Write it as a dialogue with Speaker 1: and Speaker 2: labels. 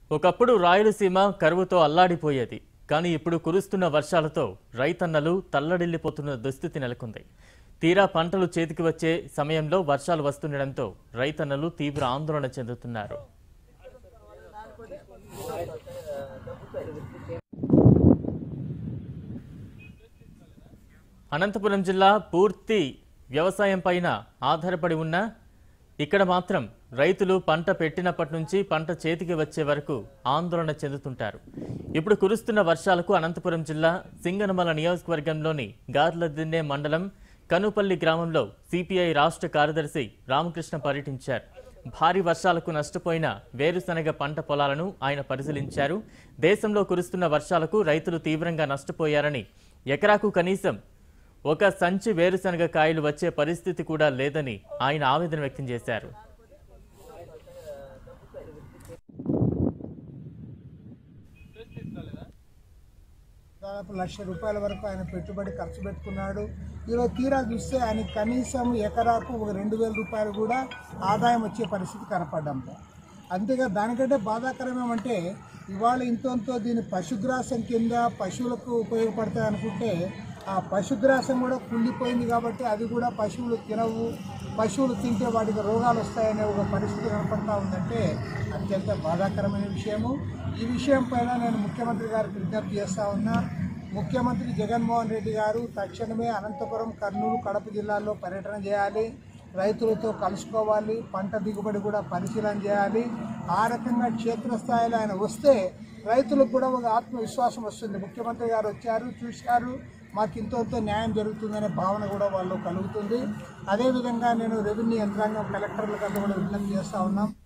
Speaker 1: ఒకప్పుడు రాయలసీమ కరువుతో అల్లాడిపోయేది కానీ ఇప్పుడు కురుస్తున్న వర్షాలతో రైతన్నలు తల్లడిల్లిపోతున్న దుస్థితి నెలకొంది తీరా పంటలు చేతికి వచ్చే సమయంలో వర్షాలు వస్తుండటంతో రైతన్నలు తీవ్ర ఆందోళన చెందుతున్నారు అనంతపురం జిల్లా పూర్తి వ్యవసాయం పైన ఆధారపడి ఉన్న ఇక్కడ మాత్రం రైతులు పంట పెట్టినప్పటి నుంచి పంట చేతికి వచ్చే వరకు ఆందోళన చెందుతుంటారు ఇప్పుడు కురుస్తున్న వర్షాలకు అనంతపురం జిల్లా సింగనమల నియోజకవర్గంలోని గార్లదిన్నె మండలం కనుపల్లి గ్రామంలో సిపిఐ రాష్ట్ర కార్యదర్శి రామకృష్ణ పర్యటించారు భారీ వర్షాలకు నష్టపోయిన వేరుశనగ పంట పొలాలను ఆయన పరిశీలించారు దేశంలో కురుస్తున్న వర్షాలకు రైతులు తీవ్రంగా నష్టపోయారని ఎకరాకు కనీసం ఒక సంచి వేరుశనగ కాయలు వచ్చే పరిస్థితి కూడా లేదని ఆయన ఆవేదన వ్యక్తం చేశారు
Speaker 2: దాదాపు లక్ష రూపాయల వరకు ఆయన పెట్టుబడి ఖర్చు పెట్టుకున్నాడు ఈరోజు తీరా చూస్తే ఆయన కనీసం ఎకరాకు ఒక రెండు వేల రూపాయలు కూడా ఆదాయం వచ్చే పరిస్థితి కనపడ్డంతో అంతేగా దానికంటే బాధాకరం ఏమంటే ఇవాళ ఇంతంతో దీని పశుగ్రాసం కింద పశువులకు ఉపయోగపడతాయి అనుకుంటే ఆ పశుగ్రాసం కూడా కుళ్ళిపోయింది కాబట్టి అది కూడా పశువులు తినవు పశువులు తింటే వాటికి రోగాలు వస్తాయనే ఒక పరిస్థితి కనపడతా ఉందంటే అత్యంత బాధాకరమైన విషయము ఈ విషయం పైన నేను ముఖ్యమంత్రి గారికి విజ్ఞప్తి చేస్తా ఉన్నా ముఖ్యమంత్రి జగన్మోహన్ రెడ్డి గారు తక్షణమే అనంతపురం కర్నూలు కడప జిల్లాల్లో పర్యటన చేయాలి రైతులతో కలుసుకోవాలి పంట దిగుబడి కూడా పరిశీలన చేయాలి ఆ రకంగా క్షేత్రస్థాయిలో ఆయన వస్తే రైతులకు కూడా ఒక ఆత్మవిశ్వాసం వస్తుంది ముఖ్యమంత్రి గారు వచ్చారు చూశారు మాకు ఇంతో న్యాయం జరుగుతుందనే భావన కూడా వాళ్ళు కలుగుతుంది అదేవిధంగా నేను రెవెన్యూ యంత్రాంగం కలెక్టర్లకు అంతా కూడా విజ్ఞప్తి చేస్తూ ఉన్నాం